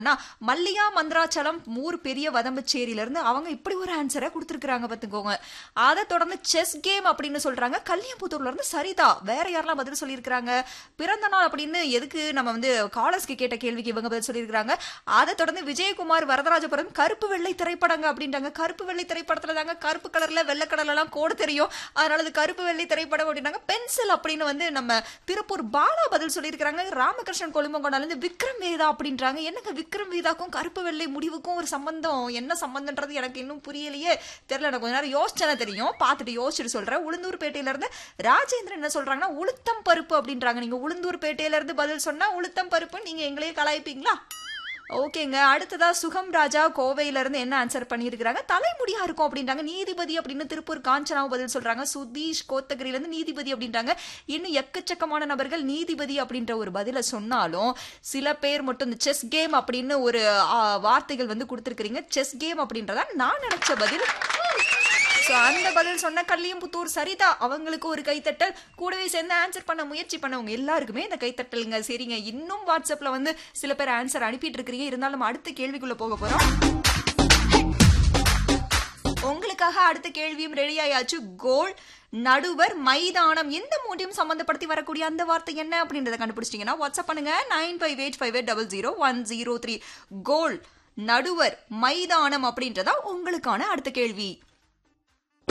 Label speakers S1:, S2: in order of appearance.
S1: மல்லியா மந்திராச்சலம் ஊர் பெரிய வதம்பச்சேரியில இருந்து அவங்க இப்படி ஒரு ஆன்சரை கொடுத்துருக்காங்க பாத்துக்கோங்க அதை தொடர்ந்து செஸ் கேம் அப்படின்னு சொல்றாங்க கல்யாம்புத்தூர்ல இருந்து சரிதா வேற யாரெல்லாம் பதில் சொல்லியிருக்காங்க பிறந்த நாள் அப்படின்னு எதுக்கு நம்ம வந்து காலர்ஸ்க்கு கேட்ட கேள்விக்கு இவங்க பதில் சொல்லியிருக்காங்க அதை தொடர்ந்து விஜயகுமார் வரதராஜபுரம் கருப்பு வெள்ளை திரைப்படங்க அப்படின்றாங்க கருப்பு வெள்ளை திரைப்படத்துல தாங்க கருப்பு கலர்ல வெள்ளை கலர்ல எல்லாம் கோடு தெரியும் அதனால இது கருப்பு வெள்ளை திரைப்படம் அப்படின்னாங்க பென்சில் அப்படின்னு வந்து நம்ம திருப்பூர் பாலா பதில் சொல்லியிருக்காங்க ராமகிருஷ்ணன் கொழும்பங்கொண்டால இருந்து விக்ரம் வேதா அப்படின்றாங்க என்னங்க விக்ரம் வேதாக்கும் கருப்பு வெள்ளை முடிவுக்கும் ஒரு சம்பந்தம் என்ன சம்பந்தம்ன்றது எனக்கு இன்னும் புரியலையே தெரியல எனக்கு கொஞ்ச நேரம் யோசிச்சனா தெரியும் பார்த்துட்டு யோசிச்சுட்டு சொல்றேன் உளுந்தூர்பேட்டையில இருந்து ராஜேந்திரன் என்ன சொல்றாங்கன்னா உளுத்தம் பருப்பு அப்படின்றாங்க நீங்க உளுந்தூர்பேட்டையில இருந்து பதில் சொன்னா உளுத்தம் பருப்பு நீங்க எங்களையே கலாய்ப்பீங்களா ஓகேங்க அடுத்ததா சுகம் ராஜா கோவையில இருந்து என்ன ஆன்சர் பண்ணியிருக்கிறாங்க தலைமுடியா இருக்கும் அப்படின்றாங்க நீதிபதி அப்படின்னு திருப்பூர் காஞ்சனாவும் பதில் சொல்றாங்க சுதீஷ் கோத்தகிரில இருந்து நீதிபதி அப்படின்றாங்க இன்னும் எக்கச்சக்கமான நபர்கள் நீதிபதி அப்படின்ற ஒரு பதில சொன்னாலும் சில பேர் மட்டும் இந்த செஸ் கேம் அப்படின்னு ஒரு ஆ, வார்த்தைகள் வந்து கொடுத்துருக்கீங்க செஸ் கேம் அப்படின்றதா நான் நினைச்ச பதில் ஸோ அந்த பதில் சொன்ன கல்லியம்புத்தூர் சரிதா அவங்களுக்கு ஒரு கைத்தட்டல் கூடவே சேர்ந்து ஆன்சர் பண்ண முயற்சி பண்ணவங்க எல்லாருக்குமே இந்த கைத்தட்டலுங்க சரிங்க இன்னும் வாட்ஸ்அப்ல வந்து சில பேர் ஆன்சர் அனுப்பிட்டு இருக்கிறீங்க இருந்தாலும் நம்ம அடுத்த கேள்விக்குள்ள போக போறோம் உங்களுக்காக அடுத்த கேள்வியும் ரெடி ஆயாச்சு கோல் நடுவர் மைதானம் இந்த மூன்றையும் சம்பந்தப்படுத்தி வரக்கூடிய அந்த வார்த்தை என்ன அப்படின்றத கண்டுபிடிச்சிட்டீங்கன்னா வாட்ஸ்அப் பண்ணுங்க nine five eight five eight double zero one zero three goal நடுவர் மைதானம் அப்படின்றதா உங்களுக்கான அடுத்த கேள்வி